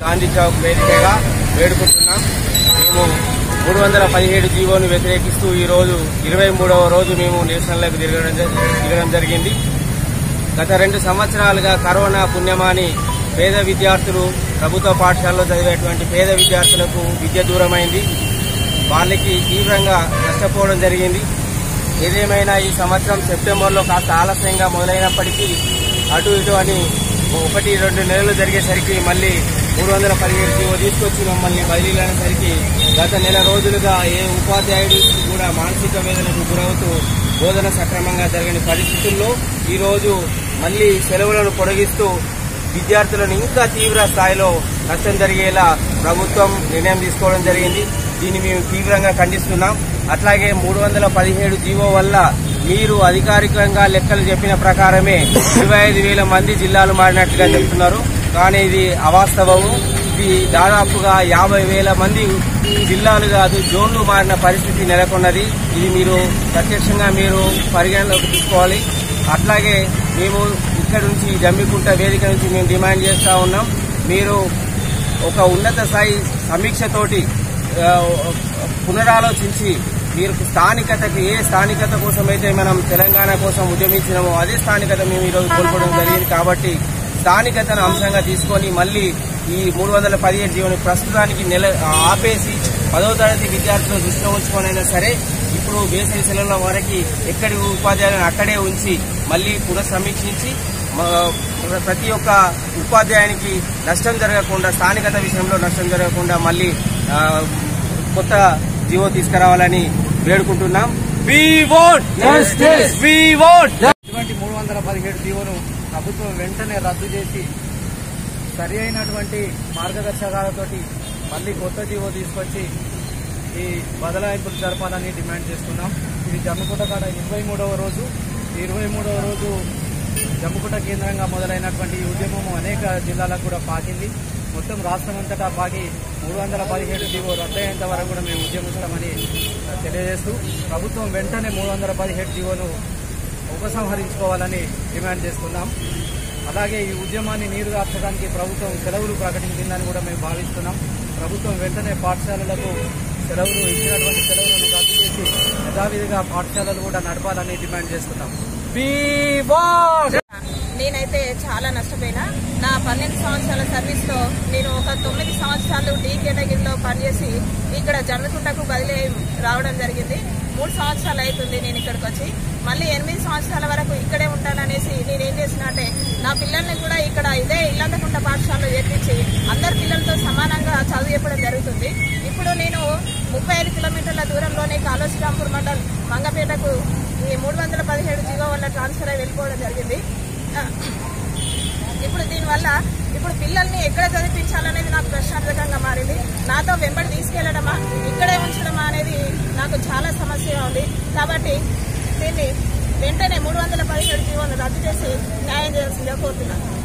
గాంధీ చౌక్ వేదికగా వేడుకుంటున్నాం మేము మూడు వందల పదిహేడు జీవోను వ్యతిరేకిస్తూ ఈ రోజు ఇరవై మూడవ రోజు మేము నేషనల్లోకి తిరగడం జ- తిరగడం జరిగింది గత రెండు సంవత్సరాలుగా కరోనా పుణ్యమాని పేద విద్యార్థులు ప్రభుత్వ పాఠశాలలో చదివేటువంటి పేద విద్యార్థులకు విద్య దూరమైంది వాళ్ళకి తీవ్రంగా నష్టపోవడం జరిగింది ఏదేమైనా ఈ సంవత్సరం సెప్టెంబర్లో కాస్త ఆలస్యంగా మొదలైనప్పటికీ అటు ఇటు అని ఒకటి రెండు నెలలు జరిగేసరికి మళ్ళీ మూడు వందల పదిహేడు జీవో తీసుకొచ్చి మమ్మల్ని బదిలీలు అనేసరికి గత నెల రోజులుగా ఏ ఉపాధ్యాయుడు కూడా మానసిక వేదనకు గురవుతూ బోధన సక్రమంగా జరగని పరిస్థితుల్లో ఈ రోజు మళ్ళీ సెలవులను పొడిగిస్తూ విద్యార్థులను ఇంకా తీవ్ర స్థాయిలో నష్టం జరిగేలా ప్రభుత్వం నిర్ణయం తీసుకోవడం జరిగింది దీన్ని మేము తీవ్రంగా ఖండిస్తున్నాం అట్లాగే మూడు వందల పదిహేడు జీవో వల్ల మీరు అధికారికంగా లెక్కలు చెప్పిన ప్రకారమే ఇరవై ఐదు వేల మంది జిల్లాలు మారినట్టుగా చెప్తున్నారు కానీ ఇది అవాస్తవము ఇది దాదాపుగా యాభై వేల మంది జిల్లాలు కాదు జోన్లు మారిన పరిస్థితి నెలకొన్నది ఇది మీరు ప్రత్యక్షంగా మీరు పరిగణలోకి తీసుకోవాలి అట్లాగే మేము ఇక్కడ నుంచి జమ్మికుంట వేదిక నుంచి మేము డిమాండ్ చేస్తా ఉన్నాం మీరు ఒక ఉన్నత స్థాయి సమీక్షతోటి ఆ, పునరాలోచించి మీరు స్థానికతకి ఏ స్థానికత కోసం అయితే మనం తెలంగాణ కోసం ఉద్యమించినామో అదే స్థానికత మేము ఈరోజు కోల్పోవడం జరిగింది కాబట్టి స్థానికతను అంశంగా తీసుకొని మళ్ళీ ఈ మూడు వందల పదిహేడు జీవని ప్రస్తుతానికి నెల ఆపేసి పదవ తరగతి విద్యార్థులు దృష్టిలో ఉంచుకొనైనా సరే ఇప్పుడు వేసవి సెలవుల వరకు ఎక్కడి ఉపాధ్యాయులను అక్కడే ఉంచి మళ్ళీ పునఃసమీక్షించి మ- ప్రతి ఒక్క ఉపాధ్యాయునికి నష్టం జరగకుండా స్థానికత విషయంలో నష్టం జరగకుండా మళ్ళీ ఆ, కొత్త జీవో తీసుకురావాలని వేడుకుంటున్నాం వి ఓట్ వి ఓట్ ఇటువంటి మూడు వందల పదిహేడు జీవోను ప్రభుత్వం వెంటనే రద్దు చేసి సరి అయినటువంటి మార్గదర్శకాలతోటి మళ్ళీ కొత్త జీవో తీసుకొచ్చి ఈ బదలాయింపులు జరపాలని డిమాండ్ చేస్తున్నాం ఇది జమ్మికుంట కాడ ఇరవై మూడవ రోజు ఈ ఇరవై మూడవ రోజు జమ్మికుంట కేంద్రంగా మొదలైనటువంటి ఈ ఉద్యమం అనేక జిల్లాలకు కూడా పాకింది మొత్తం రాష్ట్రం అంతటా పాకి మూడు వందల పదిహేడు జీవో రద్దయ్యేంత వరకు కూడా మేము ఉద్యమిస్తామని తెలియజేస్తూ ప్రభుత్వం వెంటనే మూడు వందల పదిహేడు జీవోను ఉపసంహరించుకోవాలని డిమాండ్ చేస్తున్నాం అలాగే ఈ ఉద్యమాన్ని నీరు కార్చడానికి ప్రభుత్వం సెలవులు ప్రకటించిందని కూడా మేము భావిస్తున్నాం ప్రభుత్వం వెంటనే పాఠశాలలకు సెలవులు ఇచ్చినటువంటి సెలవులను రద్దు చేసి యథావిధిగా పాఠశాలలు కూడా నడపాలని డిమాండ్ చేస్తున్నాం నేనైతే చాలా నష్టపోయినా నా పన్నెండు సంవత్సరాల సర్వీస్ లో నేను ఒక తొమ్మిది సంవత్సరాలు డి కేటగిరీలో పనిచేసి ఇక్కడ జమ్మికుంటకు బదిలీ అయి రావడం జరిగింది మూడు సంవత్సరాలు అవుతుంది నేను ఇక్కడికి వచ్చి మళ్ళీ ఎనిమిది సంవత్సరాల వరకు ఇక్కడే ఉంటాననేసి నేను ఏం చేసిన అంటే నా పిల్లల్ని కూడా ఇక్కడ ఇదే ఇల్లంతకుంట పాఠశాలలో చేర్పించి అందరి పిల్లలతో సమానంగా చదువు చెప్పడం జరుగుతుంది ఇప్పుడు నేను ముప్పై ఐదు కిలోమీటర్ల దూరంలోనే కాళోశ్రీరాంపూర్ మండల్ మంగపేటకు ఈ మూడు వందల పదిహేడు జీవో వల్ల ట్రాన్స్ఫర్ అయి వెళ్ళిపోవడం జరిగింది ఆ, ఇప్పుడు దీనివల్ల ఇప్పుడు పిల్లల్ని ఎక్కడ చదివించాలనేది నాకు ప్రశ్నార్థకంగా మారింది నాతో వెంబడి తీసుకెళ్లడమా ఇక్కడే ఉంచడమా అనేది నాకు చాలా సమస్యగా ఉంది కాబట్టి దీన్ని వెంటనే మూడు వందల పదిహేడు జీవోను రద్దు చేసి న్యాయం చేయాల్సిందిగా కోరుతున్నాను